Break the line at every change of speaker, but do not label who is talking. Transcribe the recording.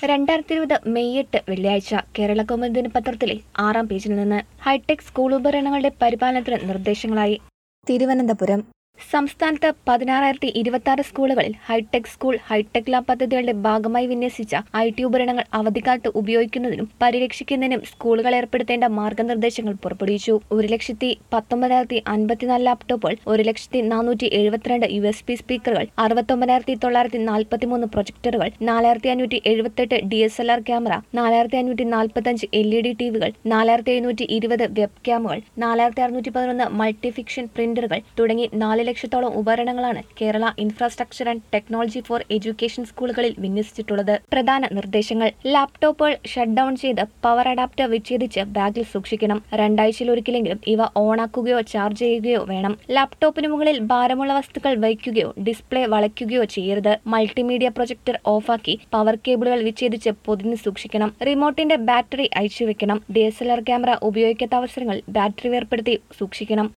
രണ്ടായിരത്തി ഇരുപത് മെയ് എട്ട് വെള്ളിയാഴ്ച കേരള കൗമുദി ദിനപത്രത്തിലെ ആറാം പേജിൽ നിന്ന് ഹൈടെക് സ്കൂൾ ഉപകരണങ്ങളുടെ പരിപാലനത്തിന് നിർദ്ദേശങ്ങളായി തിരുവനന്തപുരം സംസ്ഥാനത്ത് പതിനാറായിരത്തി ഇരുപത്തി ആറ് സ്കൂളുകളിൽ ഹൈടെക് സ്കൂൾ ഹൈടെക് ലാബ് പദ്ധതികളുടെ ഭാഗമായി വിന്യസിച്ച ഐ ടി ഉപകരണങ്ങൾ അവധിക്കാലത്ത് ഉപയോഗിക്കുന്നതിനും പരിരക്ഷിക്കുന്നതിനും സ്കൂളുകൾ ഏർപ്പെടുത്തേണ്ട മാർഗനിർദ്ദേശങ്ങൾ പുറപ്പെടുവിച്ചു ഒരു ലക്ഷത്തി പത്തൊമ്പതിനായിരത്തി അൻപത്തിനാല് ലാപ്ടോപ്പുകൾ ഒരു ലക്ഷത്തി നാനൂറ്റി എഴുപത്തിരണ്ട് യു എസ് പി സ്പീക്കറുകൾ അറുപത്തൊമ്പതിനായിരത്തി തൊള്ളായിരത്തി നാൽപ്പത്തിമൂന്ന് പ്രൊജക്ടറുകൾ നാലായിരത്തി അഞ്ഞൂറ്റി എഴുപത്തെട്ട് D S L R camera നാലായിരത്തി അഞ്ഞൂറ്റി നാൽപ്പത്തഞ്ച് എൽ ഇ ഡി ടിവികൾ നാലായിരത്തി എഴുന്നൂറ്റി ഇരുപത് വെബ് ക്യാമുകൾ നാലായിരത്തി അറുന്നൂറ്റി പതിനൊന്ന് മൾട്ടിഫിക്ഷൻ പ്രിന്ററുകൾ തുടങ്ങി നാല് ലക്ഷത്തോളം ഉപകരണങ്ങളാണ് Kerala infrastructure and technology for education സ്കൂളുകളിൽ വിന്യസിച്ചിട്ടുള്ളത് പ്രധാന നിർദ്ദേശങ്ങൾ ലാപ്ടോപ്പുകൾ ഷട്ട് ഡൌൺ ചെയ്ത് പവർ അഡാപ്റ്റർ വിച്ഛേദിച്ച് ബാഗിൽ സൂക്ഷിക്കണം രണ്ടാഴ്ചയിൽ ഒരിക്കലെങ്കിലും ഇവ ഓണാക്കുകയോ ചാർജ് ചെയ്യുകയോ വേണം ലാപ്ടോപ്പിന് മുകളിൽ ഭാരമുള്ള വസ്തുക്കൾ വയ്ക്കുകയോ ഡിസ്പ്ലേ വളയ്ക്കുകയോ ചെയ്യരുത് മൾട്ടിമീഡിയ പ്രൊജക്ടർ ഓഫാക്കി പവർ കേബിളുകൾ വിച്ഛേദിച്ച് പൊതിഞ്ഞ് സൂക്ഷിക്കണം റിമോട്ടിന്റെ ബാറ്ററി അയച്ചുവെക്കണം D S L R camera ഉപയോഗിക്കാത്ത അവസരങ്ങളിൽ ബാറ്ററി വേർപ്പെടുത്തി സൂക്ഷിക്കണം